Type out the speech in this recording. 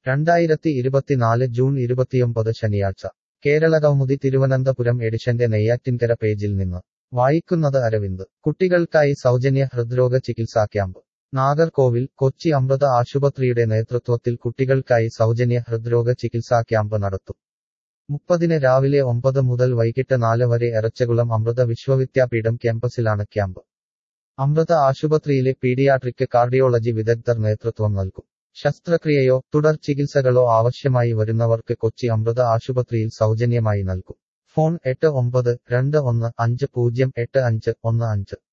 രണ്ടായിരത്തി ഇരുപത്തിനാല് ജൂൺ ഇരുപത്തിയൊമ്പത് ശനിയാഴ്ച കേരളകൗമുദി തിരുവനന്തപുരം എഡിഷന്റെ നെയ്യാറ്റിൻകര പേജിൽ നിന്ന് വായിക്കുന്നത് അരവിന്ദ് കുട്ടികൾക്കായി സൗജന്യ ഹൃദ്രോഗ ചികിത്സാ ക്യാമ്പ് നാഗർകോവിൽ കൊച്ചി അമൃത ആശുപത്രിയുടെ നേതൃത്വത്തിൽ കുട്ടികൾക്കായി സൗജന്യ ഹൃദ്രോഗ ചികിത്സാ ക്യാമ്പ് നടത്തും മുപ്പതിന് രാവിലെ ഒമ്പത് മുതൽ വൈകിട്ട് നാല് വരെ എറച്ചകുളം അമൃത വിശ്വവിദ്യാപീഠം ക്യാമ്പസിലാണ് ക്യാമ്പ് അമൃത ആശുപത്രിയിലെ പീഡിയാട്രിക് കാർഡിയോളജി വിദഗ്ധർ നേതൃത്വം നൽകും ശസ്ത്രക്രിയയോ തുടർ ചികിത്സകളോ ആവശ്യമായി വരുന്നവർക്ക് കൊച്ചി അമൃത ആശുപത്രിയിൽ സൗജന്യമായി നൽകും ഫോൺ എട്ട് ഒമ്പത് രണ്ട് ഒന്ന് അഞ്ച് പൂജ്യം എട്ട് അഞ്ച് ഒന്ന് അഞ്ച്